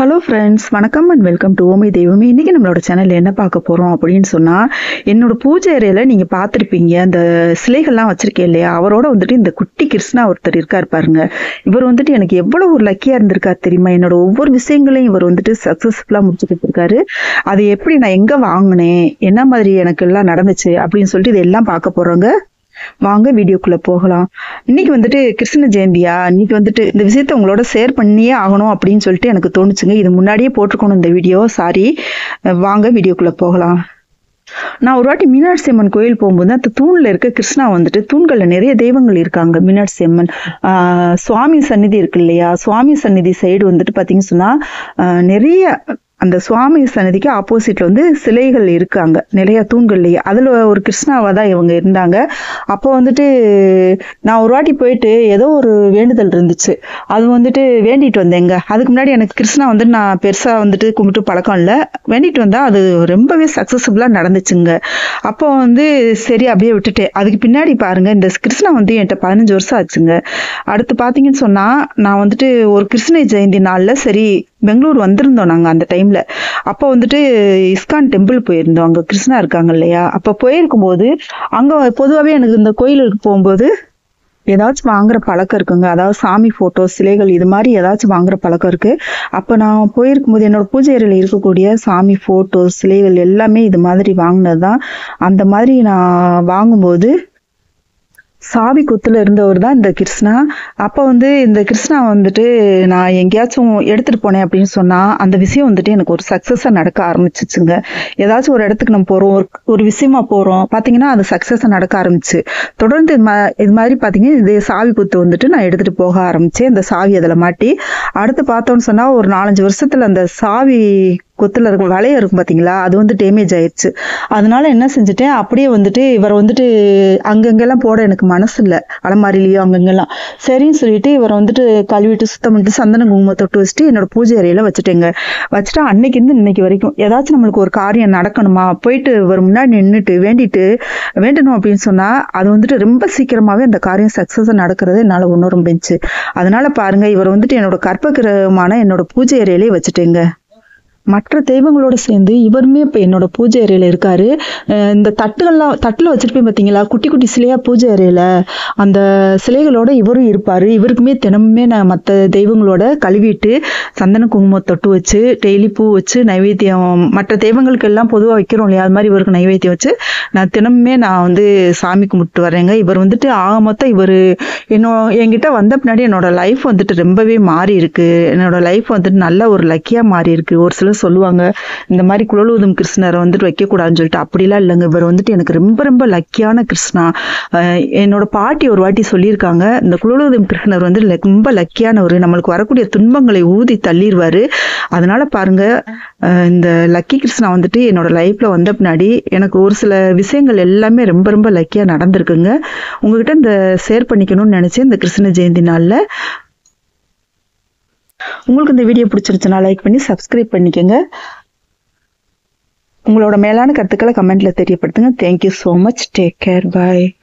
hello friends வணக்கம் and welcome to ஓமை தெய்வமே இன்றைக்கி நம்மளோட சேனலில் என்ன பார்க்க போகிறோம் அப்படின்னு சொன்னால் என்னோட பூஜை அறையில் நீங்கள் பார்த்துருப்பீங்க அந்த சிலைகள்லாம் வச்சுருக்கேன் இல்லையா அவரோட வந்துட்டு இந்த குட்டி கிருஷ்ணா ஒருத்தர் இருக்கார் பாருங்க இவர் வந்துட்டு எனக்கு எவ்வளோ ஒரு லக்கியாக இருந்திருக்கார் தெரியுமா என்னோட ஒவ்வொரு விஷயங்களையும் இவர் வந்துட்டு சக்ஸஸ்ஃபுல்லாக முடிச்சுட்டு இருக்காரு அது எப்படி நான் எங்கே வாங்கினேன் என்ன மாதிரி எனக்கு எல்லாம் நடந்துச்சு அப்படின்னு சொல்லிட்டு இதெல்லாம் பார்க்க போகிறோங்க வாங்க வீடியோக்குள்ள போகலாம் இன்னைக்கு வந்துட்டு கிருஷ்ண ஜெயந்தியா இன்னைக்கு வந்துட்டு இந்த விஷயத்த உங்களோட ஷேர் பண்ணியே ஆகணும் அப்படின்னு சொல்லிட்டு எனக்கு தோணுச்சுங்க இது முன்னாடியே போட்டிருக்கணும் இந்த வீடியோ சாரி வாங்க வீடியோக்குள்ள போகலாம் நான் ஒரு வாட்டி மீனாட்சி அம்மன் கோயில் போகும்போது அந்த தூண்ல இருக்க கிருஷ்ணா வந்துட்டு தூண்கள்ல நிறைய தெய்வங்கள் இருக்காங்க மீனாட்சி அம்மன் ஆஹ் சுவாமி சந்நிதி இருக்கு இல்லையா சுவாமி சந்நிதி சைடு வந்துட்டு பாத்தீங்கன்னு சொன்னா ஆஹ் நிறைய அந்த சுவாமி சன்னதிக்கு ஆப்போசிட்ல வந்து சிலைகள் இருக்காங்க நிறைய தூண்கள்லயே அதுல ஒரு கிருஷ்ணாவா தான் இவங்க இருந்தாங்க அப்போ வந்துட்டு நான் ஒரு வாட்டி போயிட்டு ஏதோ ஒரு வேண்டுதல் இருந்துச்சு அது வந்துட்டு வேண்டிட்டு வந்தேங்க அதுக்கு முன்னாடி எனக்கு கிருஷ்ணா வந்துட்டு நான் பெருசா வந்துட்டு கும்பிட்டு பழக்கம் இல்லை வேண்டிட்டு வந்தா அது ரொம்பவே சக்சஸ்ஃபுல்லா நடந்துச்சுங்க அப்போ வந்து சரி அப்படியே விட்டுட்டேன் அதுக்கு பின்னாடி பாருங்க இந்த கிருஷ்ணா வந்து என்கிட்ட பதினஞ்சு வருஷம் ஆச்சுங்க அடுத்து பாத்தீங்கன்னு சொன்னா நான் வந்துட்டு ஒரு கிருஷ்ண ஜெயந்தி நாள்ல சரி பெங்களூர் வந்திருந்தோம் நாங்க அந்த டைம்ல அப்போ வந்துட்டு இஸ்கான் டெம்பிள் போயிருந்தோம் அங்க கிருஷ்ணா இருக்காங்க இல்லையா அப்ப போயிருக்கும் போது அங்க பொதுவாகவே எனக்கு இந்த கோயிலுக்கு போகும்போது ஏதாச்சும் வாங்குற பழக்கம் இருக்குங்க அதாவது சாமி போட்டோ சிலைகள் இது மாதிரி ஏதாச்சும் வாங்குற பழக்கம் இருக்கு அப்போ நான் போயிருக்கும் போது என்னோட பூஜை அறையில் இருக்கக்கூடிய சாமி போட்டோ சிலைகள் எல்லாமே இது மாதிரி வாங்கினது தான் அந்த மாதிரி நான் வாங்கும்போது சாவி குத்துல இருந்தவர் தான் இந்த கிருஷ்ணா அப்போ வந்து இந்த கிருஷ்ணா வந்துட்டு நான் எங்கேயாச்சும் எடுத்துட்டு போனேன் அப்படின்னு சொன்னா அந்த விஷயம் வந்துட்டு எனக்கு ஒரு சக்சஸா நடக்க ஆரம்பிச்சிச்சுங்க ஏதாச்சும் ஒரு இடத்துக்கு நம்ம போறோம் ஒரு ஒரு விஷயமா போறோம் பாத்தீங்கன்னா அது சக்சஸா நடக்க ஆரம்பிச்சு தொடர்ந்து இது மா- இது மாதிரி பாத்தீங்கன்னா இது சாவி குத்து வந்துட்டு நான் எடுத்துட்டு போக ஆரம்பிச்சேன் இந்த சாவி அதில் மாட்டி அடுத்து பார்த்தோம்னு சொன்னா ஒரு நாலஞ்சு வருஷத்துல அந்த சாவி கொத்துல இருக்கும் வளையம் இருக்கும் பாத்தீங்களா அது வந்து டேமேஜ் ஆயிடுச்சு அதனால என்ன செஞ்சுட்டேன் அப்படியே வந்துட்டு இவர் வந்துட்டு அங்கங்கெல்லாம் போட எனக்கு மனசு இல்லை அலமாரிலையோ அங்கங்கெல்லாம் சரின்னு சொல்லிட்டு இவரை வந்துட்டு கழுவிட்டு சுத்தம் பண்ணிட்டு சந்தன குங்குமம் தொட்டு வச்சுட்டு என்னோட பூஜை அறையில வச்சுட்டேங்க வச்சுட்டு அன்னைக்கு இருந்து இன்னைக்கு வரைக்கும் ஏதாச்சும் நம்மளுக்கு ஒரு காரியம் நடக்கணுமா போயிட்டு இவர் முன்னாடி நின்றுட்டு வேண்டிட்டு வேண்டணும் அப்படின்னு சொன்னா அது வந்துட்டு ரொம்ப சீக்கிரமாவே அந்த காரியம் சக்சஸா நடக்கிறது என்னால உணர முடிஞ்சுச்சு அதனால பாருங்க இவர் வந்துட்டு என்னோட கற்பகிரகமான என்னோட பூஜை அறையிலே வச்சுட்டேங்க மற்ற தெய்வங்களோட சேர்ந்து இவருமே இப்போ என்னோட பூஜை அறையில இருக்காரு அஹ் இந்த தட்டுகள்லாம் தட்டுல வச்சிருப்பேன் பார்த்தீங்களா குட்டி குட்டி சிலையா பூஜை அறையில அந்த சிலைகளோட இவரும் இருப்பாரு இவருக்குமே தினமுமே நான் மற்ற தெய்வங்களோட கழுவிட்டு சந்தன குங்குமம் தொட்டு வச்சு டெய்லி பூ வச்சு நைவேத்தியம் மற்ற தெய்வங்களுக்கு எல்லாம் பொதுவாக வைக்கிறோம் இல்லையா அது மாதிரி இவருக்கு நைவேத்தியம் வச்சு நான் தினமுமே நான் வந்து சாமி கும்பிட்டு வரேங்க இவர் வந்துட்டு ஆக மொத்தம் இவர் என்னோ என்கிட்ட வந்த பின்னாடி என்னோட லைஃப் வந்துட்டு ரொம்பவே மாறி இருக்கு என்னோட லைஃப் வந்துட்டு நல்ல ஒரு லக்கியா மாறி இருக்கு ஒரு சிலர் சொல்லுவாங்க இந்த மாதிரி குழலூதும் கிருஷ்ணரை வந்துட்டு வைக்கக்கூடாதுன்னு சொல்லிட்டு அப்படிலாம் இல்லைங்க இவர் வந்துட்டு எனக்கு ரொம்ப ரொம்ப லக்கியான கிருஷ்ணா அஹ் என்னோட பாட்டி ஒரு வாட்டி சொல்லியிருக்காங்க இந்த குழலூதும் கிருஷ்ணர் வந்து ல- ரொம்ப லக்கியானவர் நம்மளுக்கு வரக்கூடிய துன்பங்களை ஊதி தள்ளிடுவாரு அதனால பாருங்க அஹ் இந்த லக்கி கிருஷ்ணா வந்துட்டு என்னோட லைஃப்ல வந்த பின்னாடி எனக்கு ஒரு சில விஷயங்கள் எல்லாமே ரொம்ப ரொம்ப லக்கியா நடந்திருக்குங்க உங்ககிட்ட இந்த ஷேர் பண்ணிக்கணும்னு நினைச்சேன் இந்த கிருஷ்ண ஜெயந்தி நாள்ல உங்களுக்கு இந்த வீடியோ பிடிச்சிருச்சுன்னா லைக் பண்ணி சப்ஸ்கிரைப் பண்ணிக்கோங்க உங்களோட மேலான கருத்துக்களை கமெண்ட்ல தெரியப்படுத்துங்க thank you so much take care பாய்